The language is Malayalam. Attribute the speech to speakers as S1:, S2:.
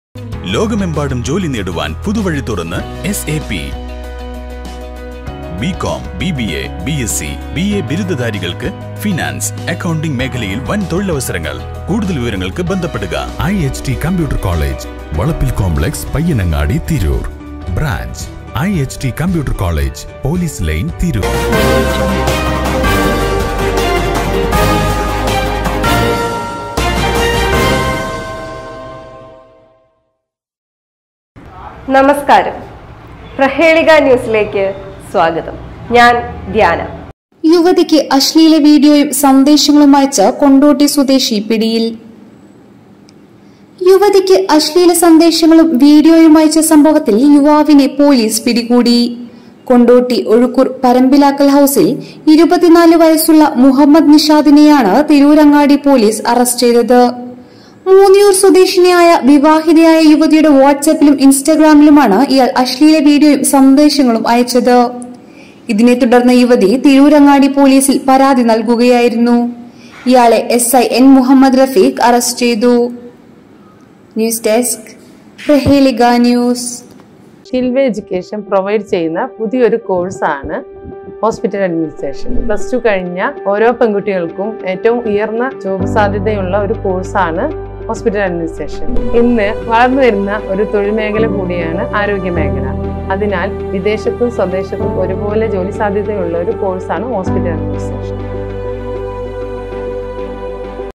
S1: ലോകമെമ്പാടും ജോലി നേടുവാൻ പുതുവഴി തുറന്ന് S A P B com B B A B S C B A ബിരുദധാരികൾക്ക് ഫിനാൻസ് അക്കൗണ്ടിംഗ് മേഖലയിൽ വൻ തൊഴിലവസരങ്ങൾ കൂടുതൽ വിവരങ്ങൾക്ക് ബന്ധപ്പെടുക I H T computer college Valappil complex Payyanangadi Tirur branch I H T computer college police line Tirur
S2: നമസ്കാരം പ്രഹേളിക ന്യൂസിലേക്ക് സ്വാഗതം ഞാൻ ധ്യാന
S3: യുവതിക്ക് അശ്ലീല വീഡിയോയും സന്ദേശങ്ങളും അയച്ച കൊണ്ടോട്ടി സ്വദേശി പിടിയിൽ യുവതിക്ക് അശ്ലീല സന്ദേശങ്ങളും വീഡിയോയും അയച്ച സംഭവത്തിൽ യുവാവിനെ പോലീസ് പിടികൂടി കൊണ്ടോട്ടി ഒഴുക്കൂർ പരമ്പിലാക്കൽ ഹൌസിൽ ഇരുപത്തിനാല് വയസ്സുള്ള മുഹമ്മദ് നിഷാദിനെയാണ് തിരൂരങ്ങാടി പോലീസ് അറസ്റ്റ് ചെയ്തത് മൂന്നിയൂർ സ്വദേശിനിയായ വിവാഹിതയായ യുവതിയുടെ വാട്സാപ്പിലും ഇൻസ്റ്റഗ്രാമിലുമാണ് ഇയാൾ അശ്ലീല വീഡിയോയും സന്ദേശങ്ങളും അയച്ചത് ഇതിനെ തുടർന്ന് യുവതി തിരൂരങ്ങാടി പോലീസിൽ പരാതി നൽകുകയായിരുന്നു ഇയാളെ S I N Muhammad Rafeeq arrest ചെയ്തു ന്യൂസ് ഡെസ്ക് പ്രഹേലിക ന്യൂസ്
S4: ഷിൽവേ എഡ്യൂക്കേഷൻ പ്രൊവൈഡ് ചെയ്യുന്ന പുതിയൊരു കോഴ്സാണ് ഹോസ്പിറ്റൽ അഡ്മിനിസ്ട്രേഷൻ പ്ലസ് ടു കഴിഞ്ഞ ഓരോ പെൺകുട്ടികൾക്കും ഏറ്റവും ഉയർന്ന ജോബ് സാധ്യതയുള്ള ഒരു കോഴ്സാണ് ഹോസ്പിറ്റൽ അഡ്മിനിസ്ട്രേഷൻ ഇന്ന് വളർന്നു വരുന്ന ഒരു തൊഴിൽ മേഖല കൂടിയാണ് ആരോഗ്യ മേഖല അതിനാൽ വിദേശത്തും സ്വദേശത്തും ഒരുപോലെ ജോലി സാധ്യതയുള്ള ഒരു കോഴ്സാണ് ഹോസ്പിറ്റൽ അഡ്മിനിസ്ട്രേഷൻ